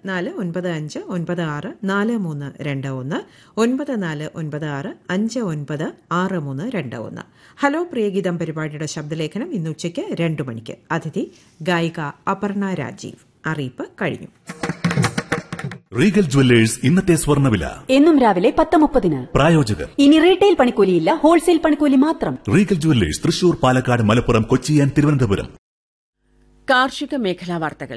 നാല് ഒൻപത് അഞ്ച് ഒൻപത് ആറ് നാല് മൂന്ന് രണ്ട് ഒന്ന് ഒൻപത് നാല് ഒൻപത് ആറ് അഞ്ച് ഒൻപത് ആറ് മൂന്ന് രണ്ട് ഒന്ന് ഹലോ പ്രിയഗീതം പരിപാടിയുടെ ശബ്ദലേഖനം ഇന്ന് ഉച്ചയ്ക്ക് രണ്ടു മണിക്ക് അതിഥി ഗായിക അപർണ രാജീവ് അറിയിപ്പ് കഴിഞ്ഞു റീഗൽ ജുവല്ലേഴ്സ് ഇന്നത്തെ സ്വർണ്ണവില എന്നും രാവിലെ പത്ത് മുപ്പതിന് പ്രായോജകർ ഇനി റീറ്റെയിൽ പണിക്കൂലിയില്ല ഹോൾസെയിൽ പണിക്കൂലി മാത്രം Regal jewellers Thrissur Palakkad Malappuram Kochi and Thiruvananthapuram കാർഷിക മേഖലാ വാർത്തകൾ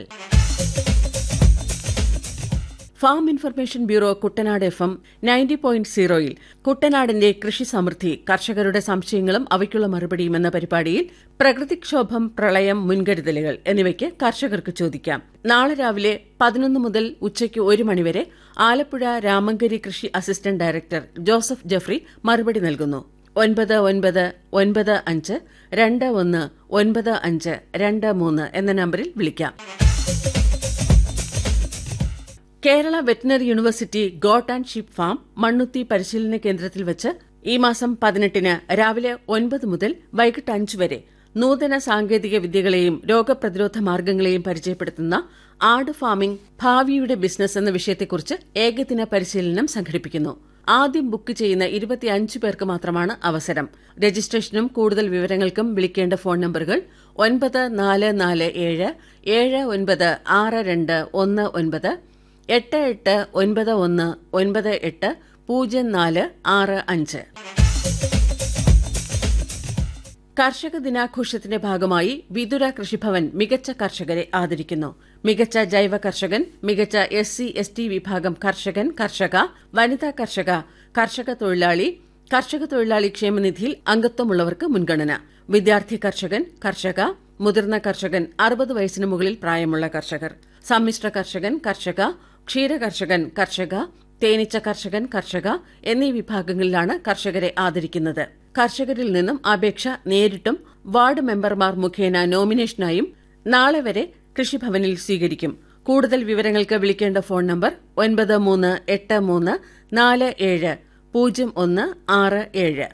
farm information bureau Kuttanad F M ninety point സീറോയിൽ കുട്ടനാടിന്റെ കൃഷി സമൃദ്ധി കർഷകരുടെ സംശയങ്ങളും അവയ്ക്കുള്ള മറുപടിയും എന്ന പരിപാടിയിൽ പ്രകൃതിക്ഷോഭം പ്രളയം മുൻകരുതലുകൾ എന്നിവയ്ക്ക് കർഷകർക്ക് ചോദിക്കാം നാളെ രാവിലെ പതിനൊന്ന് മുതൽ ഉച്ചയ്ക്ക് ഒരു മണിവരെ ആലപ്പുഴ രാമങ്കരി കൃഷി അസിസ്റ്റന്റ് ഡയറക്ടർ ജോസഫ് ജഫ്രി മറുപടി നൽകുന്നു ഒൻപത് ഒൻപത് ഒൻപത് അഞ്ച് രണ്ട് ഒന്ന് ഒൻപത് അഞ്ച് രണ്ട് മൂന്ന് എന്ന നമ്പറിൽ വിളിക്കാം Kerala veterinary university goat and sheep farm Mannuthy പരിശീലന കേന്ദ്രത്തിൽ വെച്ച് ഈ മാസം പതിനെട്ടിന് രാവിലെ ഒൻപത് മുതൽ വൈകിട്ട് അഞ്ച് വരെ നൂതന സാങ്കേതിക വിദ്യകളെയും രോഗപ്രതിരോധ മാർഗങ്ങളെയും പരിചയപ്പെടുത്തുന്ന ആട് ഫാമിംഗ് ഭാവിയുടെ ബിസിനസ് എന്ന വിഷയത്തെക്കുറിച്ച് ഏകദിന പരിശീലനം സംഘടിപ്പിക്കുന്നു ആദ്യം ബുക്ക് ചെയ്യുന്ന ഇരുപത്തിയഞ്ച് പേർക്ക് മാത്രമാണ് അവസരം രജിസ്ട്രേഷനും കൂടുതൽ വിവരങ്ങൾക്കും വിളിക്കേണ്ട ഫോൺ നമ്പറുകൾ ഒൻപത് നാല് നാല് ഏഴ് ഏഴ് ഒൻപത് ആറ് രണ്ട് ഒന്ന് ഒൻപത് എട്ട് എട്ട് ഒൻപത് ഒന്ന് ഒൻപത് എട്ട് പൂജ്യം നാല് ആറ് അഞ്ച് കർഷക ദിനാഘോഷത്തിന്റെ ഭാഗമായി വിതുര കൃഷിഭവൻ മികച്ച കർഷകരെ ആദരിക്കുന്നു മികച്ച ജൈവ കർഷകൻ മികച്ച എസ് സി എസ് ടി വിഭാഗം കർഷകൻ കർഷക വനിതാ കർഷക കർഷക തൊഴിലാളി കർഷക തൊഴിലാളി ക്ഷേമനിധിയിൽ അംഗത്വമുള്ളവർക്ക് മുൻഗണന വിദ്യാർത്ഥി കർഷകൻ കർഷക മുതിർന്ന കർഷകൻ അറുപത് വയസ്സിന് മുകളിൽ പ്രായമുള്ള കർഷകർ സമ്മിശ്ര കർഷകൻ കർഷക ക്ഷീര കർഷകൻ കർഷക തേനീച്ച കർഷകൻ കർഷക എന്നീ വിഭാഗങ്ങളിലാണ് കർഷകരെ ആദരിക്കുന്നത് കർഷകരിൽ നിന്നും അപേക്ഷ നേരിട്ടും വാർഡ് മെമ്പർമാർ മുഖേന നോമിനേഷനായും നാളെ വരെ കൃഷിഭവനിൽ സ്വീകരിക്കും കൂടുതൽ വിവരങ്ങൾക്ക് വിളിക്കേണ്ട ഫോൺ നമ്പർ ഒൻപത് മൂന്ന് എട്ട് മൂന്ന് നാല് ഏഴ് പൂജ്യം ഒന്ന് ആറ് ഏഴ്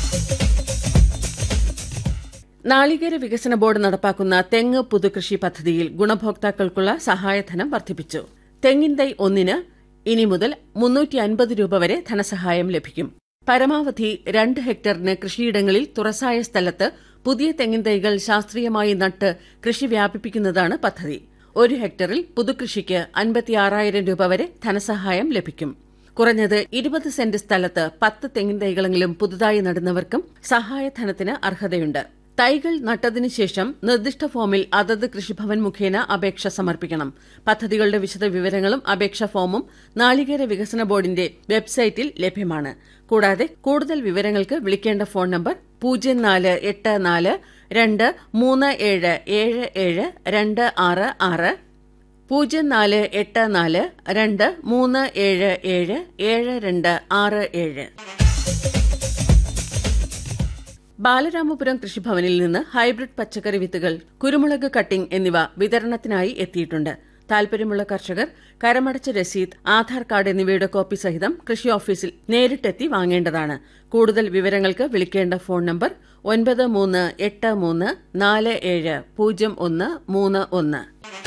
നാളികേര വികസന ബോർഡ് നടപ്പാക്കുന്ന തെങ്ങ് പുതുകൃഷി പദ്ധതിയിൽ ഗുണഭോക്താക്കൾക്കുള്ള സഹായധനം വർദ്ധിപ്പിച്ചു തെങ്ങിൻ തൈ ഒന്നിന് ഇനി മുതൽ മുന്നൂറ്റി അൻപത് രൂപ വരെ ധനസഹായം ലഭിക്കും പരമാവധി രണ്ട് ഹെക്ടറിന് കൃഷിയിടങ്ങളിൽ തുറസായ സ്ഥലത്ത് പുതിയ തെങ്ങിൻ തൈകൾ ശാസ്ത്രീയമായി നട്ട് കൃഷി വ്യാപിപ്പിക്കുന്നതാണ് പദ്ധതി ഒരു ഹെക്ടറിൽ പുതുകൃഷിക്ക് അൻപത്തിയാറായിരം രൂപ വരെ ധനസഹായം ലഭിക്കും കുറഞ്ഞത് ഇരുപത് സെന്റ് സ്ഥലത്ത് പത്ത് തെങ്ങിൻ തൈകളെങ്കിലും പുതുതായി നടുന്നവർക്കും സഹായധനത്തിന് അർഹതയുണ്ട് തൈകൾ നട്ടതിനു ശേഷം നിർദ്ദിഷ്ട ഫോമിൽ അതത് കൃഷിഭവൻ മുഖേന അപേക്ഷ സമർപ്പിക്കണം പദ്ധതികളുടെ വിശദ വിവരങ്ങളും അപേക്ഷാ ഫോമും നാളികേര വികസന ബോർഡിന്റെ വെബ്സൈറ്റിൽ ലഭ്യമാണ് കൂടാതെ കൂടുതൽ വിവരങ്ങൾക്ക് വിളിക്കേണ്ട ഫോൺ നമ്പർ പൂജ്യം നാല് എട്ട് നാല് രണ്ട് മൂന്ന് ഏഴ് ഏഴ് ഏഴ് രണ്ട് ആറ് ആറ് പൂജ്യം നാല് എട്ട് നാല് രണ്ട് മൂന്ന് ഏഴ് ഏഴ് ഏഴ് രണ്ട് ആറ് ഏഴ് ബാലരാമപുരം കൃഷിഭവനിൽ നിന്ന് ഹൈബ്രിഡ് പച്ചക്കറി വിത്തുകൾ കുരുമുളക് കട്ടിംഗ് എന്നിവ വിതരണത്തിനായി എത്തിയിട്ടുണ്ട് താൽപര്യമുള്ള കർഷകർ കരമടച്ച രസീത് ആധാർ കാർഡ് എന്നിവയുടെ കോപ്പി സഹിതം കൃഷി ഓഫീസിൽ നേരിട്ടെത്തി വാങ്ങേണ്ടതാണ് കൂടുതൽ വിവരങ്ങൾക്ക് വിളിക്കേണ്ട ഫോൺ നമ്പർ ഒൻപത് മൂന്ന് എട്ട് മൂന്ന് നാല് ഏഴ് പൂജ്യം ഒന്ന് മൂന്ന് ഒന്ന്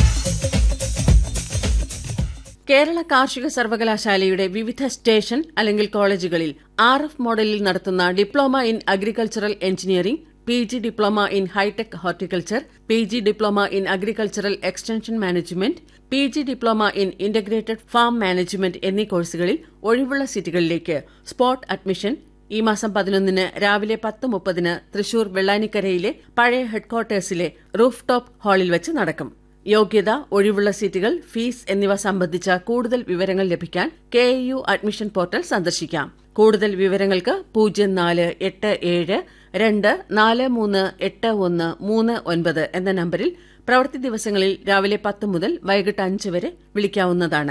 കേരള കാർഷിക സർവകലാശാലയുടെ വിവിധ സ്റ്റേഷൻ അല്ലെങ്കിൽ കോളേജുകളിൽ ആർ എഫ് മോഡലിൽ നടത്തുന്ന diploma in agricultural engineering P G diploma in hitech horticulture P G diploma in agricultural extension management P G diploma in integrated farm management എന്നീ കോഴ്സുകളിൽ ഒഴിവുള്ള സീറ്റുകളിലേക്ക് സ്പോട്ട് അഡ്മിഷൻ ഈ മാസം പതിനൊന്നിന് രാവിലെ പത്ത് മുപ്പതിന് തൃശൂർ വെള്ളാനിക്കരയിലെ പഴയ ഹെഡ്ക്വാർട്ടേഴ്സിലെ റൂഫ് ടോപ്പ് ഹാളിൽ വെച്ച് നടക്കും യോഗ്യത ഒഴിവുള്ള സീറ്റുകൾ ഫീസ് എന്നിവ സംബന്ധിച്ച കൂടുതൽ വിവരങ്ങൾ ലഭിക്കാൻ കെ യു അഡ്മിഷൻ പോർട്ടൽ സന്ദർശിക്കാം കൂടുതൽ വിവരങ്ങൾക്ക് പൂജ്യം നാല് എട്ട് ഏഴ് രണ്ട് നാല് മൂന്ന് എട്ട് ഒന്ന് മൂന്ന് ഒൻപത് എന്ന നമ്പറിൽ പ്രവൃത്തി ദിവസങ്ങളിൽ രാവിലെ പത്ത് മുതൽ വൈകിട്ട് അഞ്ച് വരെ വിളിക്കാവുന്നതാണ്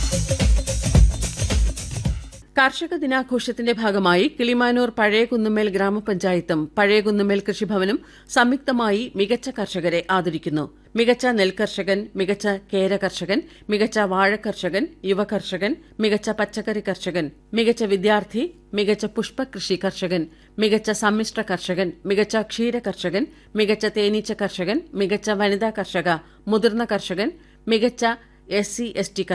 കർഷക ദിനാഘോഷത്തിന്റെ ഭാഗമായി കിളിമാനൂർ പഴയ കുന്നുമേൽ ഗ്രാമപഞ്ചായത്തും പഴയ കുന്നുമേൽ കൃഷിഭവനും സംയുക്തമായി മികച്ച കർഷകരെ ആദരിക്കുന്നു മികച്ച നെൽകർഷകൻ മികച്ച കേര കർഷകൻ മികച്ച വാഴ കർഷകൻ യുവ കർഷകൻ മികച്ച പച്ചക്കറി കർഷകൻ മികച്ച വിദ്യാർത്ഥി മികച്ച പുഷ്പകൃഷി കർഷകൻ മികച്ച സമ്മിശ്ര കർഷകൻ മികച്ച ക്ഷീര കർഷകൻ മികച്ച തേനീച്ച കർഷകൻ മികച്ച വനിതാ കർഷക മുതിർന്ന കർഷകൻ മികച്ച എസ് സി എസ് ടി